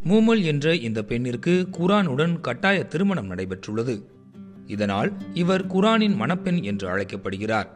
மூமல் என்ற இந்த பெண்ணிற்கு குரானுடன் கட்டாய திருமணம் நடைபெற்றுள்ளது இதனால் இவர் குரானின் மணப்பெண் என்று அழைக்கப்படுகிறார்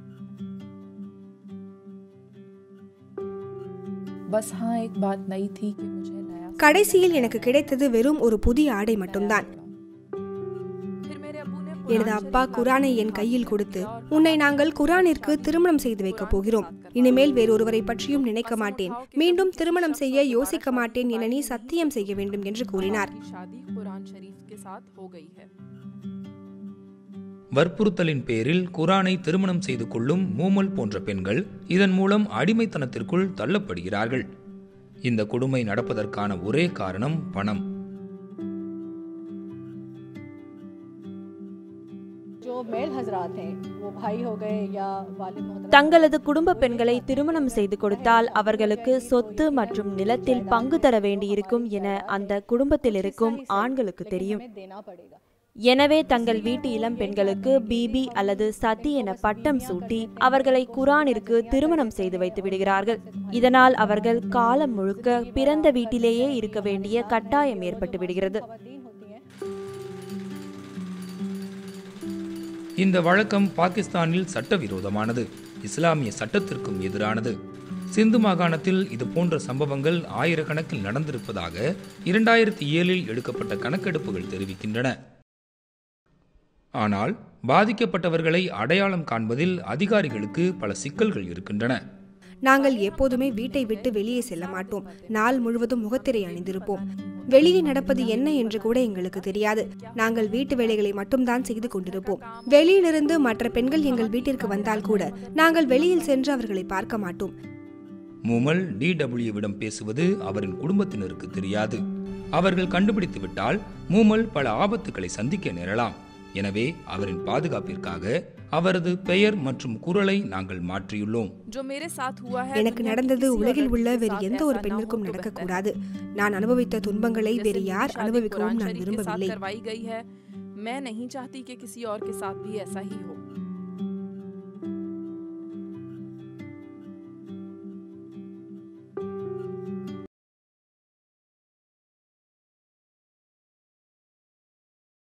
बस हाँ एक बात नई थी कि मुझे नया கடைசியில் எனக்கு கிடைத்தது வெறும் ஒரு புதிய ஆடை மட்டும்தான் फिर मेरे अब्बू ने எனது அப்பா குரானை என் கையில் கொடுத்து உன்னை நாங்கள் குரானிற்கு திருமணம் செய்து வைக்கப் போகிறோம் இனிமேல் வேறொருவரை பற்றியும் நினைக்க மாட்டேன் மீண்டும் திருமணம் செய்ய யோசிக்க மாட்டேன் என நீ சத்தியம் செய்ய வேண்டும் என்று கூறினார் की शादी कुरान शरीफ के साथ हो गई है வற்புறுத்தலின் பேரில் குரானை திருமணம் செய்து கொள்ளும் மூமல் போன்ற பெண்கள் இதன் மூலம் அடிமைத்தனத்திற்குள் தள்ளப்படுகிறார்கள் இந்த கொடுமை நடப்பதற்கான ஒரே காரணம் பணம் जो मेल हजरात हैं वो भाई हो गए या वालिद मोहतरम தங்களது குடும்ப பெண்களை திருமணம் செய்து கொடுத்தால் அவர்களுக்கு சொத்து மற்றும் நிலத்தில் பங்கு தர வேண்டியிருக்கும் என அந்த குடும்பத்தில் இருக்கும் ஆண்களுக்கு தெரியும் हमें देना पड़ेगा எனவே தங்கள் வீட்டு இளம் பெண்களுக்கு பிபி அல்லது சதி என பட்டம் சூட்டி அவர்களை குரானிற்கு திருமணம் செய்து வைத்து விடுகிறார்கள் இதனால் அவர்கள் காலம் முழுக்க பிறந்த வீட்டிலேயே இருக்க வேண்டிய கட்டாயம் ஏற்பட்டு விடுகிறது खवातीन होती हैं இந்த வழக்கம் பாகிஸ்தானில் சட்டவிரோதமானது இஸ்லாமிய சட்டத்திற்கும் எதிரானது சிந்து மாகாணத்தில் இது போன்ற சம்பவங்கள் ஆயிரக்கணக்கில் நடந்திருப்பதாக இரண்டாயிரத்தி ஏழில் எடுக்கப்பட்ட கணக்கெடுப்புகள் தெரிவிக்கின்றன ஆனால் பாதிக்கப்பட்டவர்களை அடையாளம் காண்பதில் அதிகாரிகளுக்கு பல சிக்கல்கள் இருக்கின்றன நாங்கள் எப்போதுமே வீட்டை விட்டு வெளியே செல்ல மாட்டோம் நாள் முழுவதும் முகத்திரை அணிந்திருப்போம் வெளியே நடப்பது என்ன என்று கூட எங்களுக்கு தெரியாது நாங்கள் வீட்டு வேலைகளை மட்டும்தான் செய்து கொண்டிருப்போம் வெளியிலிருந்து மற்ற பெண்கள் எங்கள் வீட்டிற்கு வந்தால் கூட நாங்கள் வெளியில் சென்று அவர்களை பார்க்க மாட்டோம் மூமல் டிடபிள்யூவிடம் பேசுவது அவரின் குடும்பத்தினருக்கு தெரியாது அவர்கள் கண்டுபிடித்து விட்டால் மூமல் பல ஆபத்துக்களை சந்திக்க நேரலாம் எனவே அவரின் பாதுகாப்பிற்காக அவரது பெயர் மற்றும் குரலை நாங்கள் மாற்றியுள்ளோம் जो मेरे साथ हुआ है எனக்கு दुनिया की நடந்தது किसी உலகில் औरत உள்ள के வேறு साथ எந்த ऐसा ஒரு ना हो பெண்ணிற்கும் तो நடக்கக்கூடாது बेहतर है। நான் அனுபவித்த துன்பங்களை जैसे வேறு मेरी யார் शादी அனுபவிக்கவும் कुरान நான் शरीफ के साथ விரும்பவில்லை करवाई गई है मैं नहीं चाहती कि किसी और के साथ भी ऐसा ही हो